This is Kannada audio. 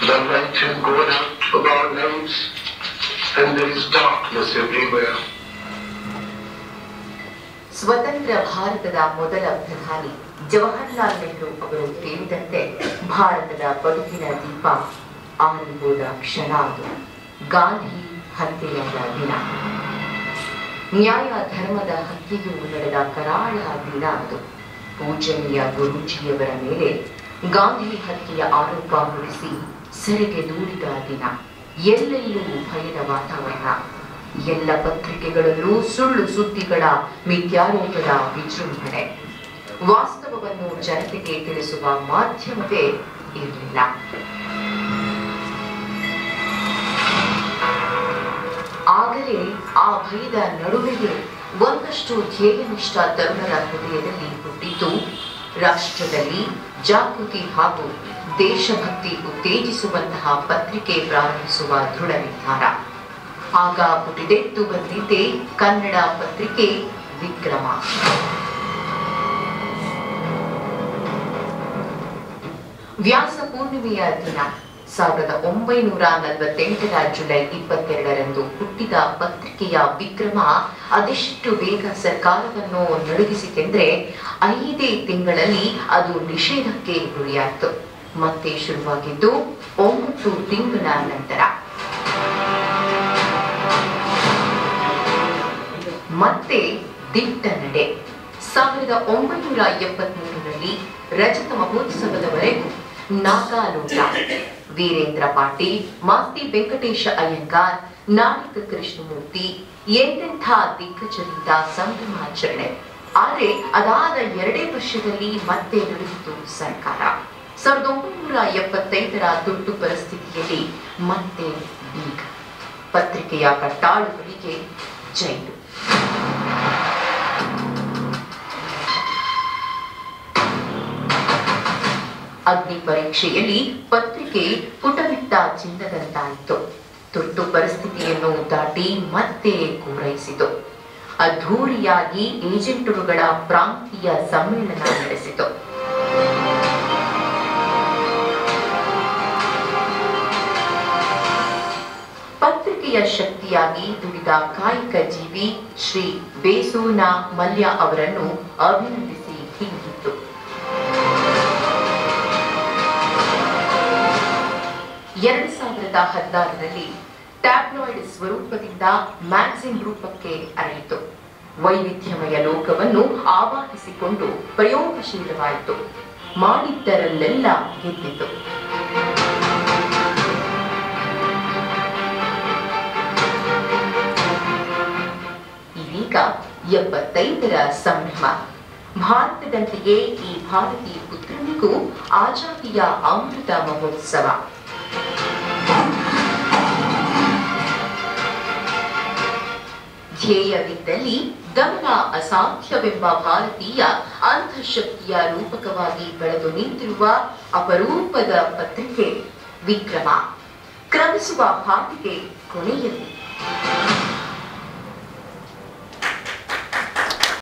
The light has gone out of our lives and there is darkness everywhere. ಸ್ವತಂತ್ರ ಭಾರತದ ಮೊದಲ ಪ್ರಧಾನಿ ಜವಾಹರ್ಲಾಲ್ ನೆಹರು ಅವರು ಹೇಳಿದಂತೆ ಭಾರತದ ಬದುಕಿನ ದೀಪ ಆರಿಬೋದ ಕ್ಷಣ ಅದು ಗಾಂಧಿ ಹತ್ಯೆಯಾದ ದಿನ ನ್ಯಾಯ ಧರ್ಮದ ಹತ್ಯೆಯು ನಡೆದ ಕರಾಳ ದಿನ ಅದು ಪೂಜನೀಯ ಗುರೂಜಿಯವರ ಮೇಲೆ ಗಾಂಧಿ ಹತ್ಯೆಯ ಆರೋಪ ಹೊರಿಸಿ ಸೆರೆಗೆ ದೂಡಿದ ದಿನ ಎಲ್ಲೆಲ್ಲೂ ಭಯದ ವಾತಾವರಣ ಎಲ್ಲ ಪತ್ರಿಕೆಗಳಲ್ಲೂ ಸುಳ್ಳು ಸುದ್ದಿಗಳ ಮಿಥ್ಯಾರೋಪದ ವಿಜೃಂಭಣೆ ವಾಸ್ತವವನ್ನು ಜನತೆಗೆ ತಿಳಿಸುವ ಮಾಧ್ಯಮವೇ ಇರಲಿಲ್ಲ ಆಗಲೇ ಆ ಭಯದ ನಡುವೆಯೇ ಒಂದಷ್ಟು ಧ್ಯೇಯನಿಷ್ಠ ತರುಣರ ಹೃದಯದಲ್ಲಿ ಹುಟ್ಟಿತು ರಾಷ್ಟ್ರದಲ್ಲಿ ಜಾಗೃತಿ ಹಾಗೂ ದೇಶಭಕ್ತಿ ಉತ್ತೇಜಿಸುವಂತಹ ಪತ್ರಿಕೆ ಪ್ರಾರಂಭಿಸುವ ದೃಢ ನಿರ್ಧಾರ ಆಗ ಪುಟಿದೆದ್ದು ಬಂದಿದ್ದೆ ಕನ್ನಡ ಪತ್ರಿಕೆ ವಿಕ್ರಮ ವ್ಯಾಸ ಪೂರ್ಣಿಮೆಯ ದಿನ ಸಾವಿರದ ಒಂಬೈನೂರ ನಲವತ್ತೆಂಟರ ಜುಲೈ ಇಪ್ಪತ್ತೆರಡರಂದು ಹುಟ್ಟಿದ ಪತ್ರಿಕೆಯ ವಿಕ್ರಮ ಅದೆಷ್ಟು ಬೇಗ ಸರ್ಕಾರವನ್ನು ನಡುಗಿಸಿತೆಂದ್ರೆ ಐದೇ ತಿಂಗಳಲ್ಲಿ ಅದು ನಿಷೇಧಕ್ಕೆ ಗುರಿಯಾಯಿತು ಮತ್ತೆ ಶುರುವಾಗಿದ್ದು ಒಂಬತ್ತು ತಿಂಗಳ ನಂತರ ಮತ್ತೆ ದಿಟ್ಟ ನಡೆ ಸಾವಿರದ ಒಂಬೈನೂರ ಎಪ್ಪತ್ಮೂರರಲ್ಲಿ ರಜತ ಮಹೋತ್ಸವದವರೆಗೂ ನಾಗಾಲೋಟ ವೀರೇಂದ್ರ ಪಾಟೀಲ್ ಮಾಸ್ತಿ ವೆಂಕಟೇಶ ಅಯ್ಯಂಗಾರ್ ನಾಡಿಕ ಕೃಷ್ಣಮೂರ್ತಿ ಎಂತೆಂಥ ದಿಗ್ಗಜರಿಂದ ಸಂಭ್ರಮಾಚರಣೆ ಆದರೆ ಅದಾದ ಎರಡೇ ವರ್ಷದಲ್ಲಿ ಮತ್ತೆ ನಡೆದಿತು ಸರ್ಕಾರ ಸಾವಿರದ ಒಂಬೈನೂರ ಎಪ್ಪತ್ತೈದರ ತುರ್ತು ಪರಿಸ್ಥಿತಿಯಲ್ಲಿ ಮತ್ತೆ ಬೀಗ ಪತ್ರಿಕೆಯ ಕಟ್ಟಾಳುಗಳಿಗೆ ಜೈಲು ಅಗ್ನಿ ಪರೀಕ್ಷೆಯಲ್ಲಿ ಪತ್ರಿಕೆ ಪುಟವಿಟ್ಟ ಚಿನ್ನದಂತಾಯಿತು ತುರ್ತು ಪರಿಸ್ಥಿತಿಯನ್ನು ದಾಟಿ ಮತ್ತೆ ಪೂರೈಸಿತು ಅದ್ಧೂರಿಯಾಗಿ ಏಜೆಂಟರುಗಳ ಪ್ರಾಂತೀಯ ಸಮ್ಮೇಳನ ನಡೆಸಿತು ಪತ್ರಿಕೆಯ ಶಕ್ತಿಯಾಗಿ ದುಡಿದ ಕಾಯಕ ಜೀವಿ ಶ್ರೀ ಬೇಸೂನ ಮಲ್ಯ ಅವರನ್ನು ಅಭಿನಂದಿಸಿ ಹೀಗಿತ್ತು ಎರಡು ಸಾವಿರದ ಹದಿನಾರರಲ್ಲಿ ಟ್ಯಾಬ್ಲಾಯ್ಡ್ ಸ್ವರೂಪದಿಂದ ಮ್ಯಾಗ್ಝಿನ್ ರೂಪಕ್ಕೆ ಅರಳಿತು ವೈವಿಧ್ಯಮಯ ಲೋಕವನ್ನು ಆವಾಹಿಸಿಕೊಂಡು ಪ್ರಯೋಗಶೀಲವಾಯಿತು ಮಾಡಿದ್ದರಲ್ಲೆಲ್ಲ ಗೆದ್ದಿತು ಇದೀಗ ಎಪ್ಪತ್ತೈದರ ಸಂಭ್ರಮ ಭಾರತದಂತೆಯೇ ಈ ಭಾರತೀಯ ಪುತ್ರನಿಗೂ ಆಜಾದಿಯ ಅಮೃತ ಮಹೋತ್ಸವ ಧ್ಯೇಯವಿದ್ದಲ್ಲಿ ಗಮನ ಅಸಾಧ್ಯವೆಂಬ ಭಾರತೀಯ ಅಂತಃಶಕ್ತಿಯ ರೂಪಕವಾಗಿ ಬೆಳೆದು ನಿಂತಿರುವ ಅಪರೂಪದ ಪತ್ರಿಕೆ ವಿಕ್ರಮ ಕ್ರಮಿಸುವ ಹಾದಿಗೆ ಕೊನೆಯಲ್ಲಿ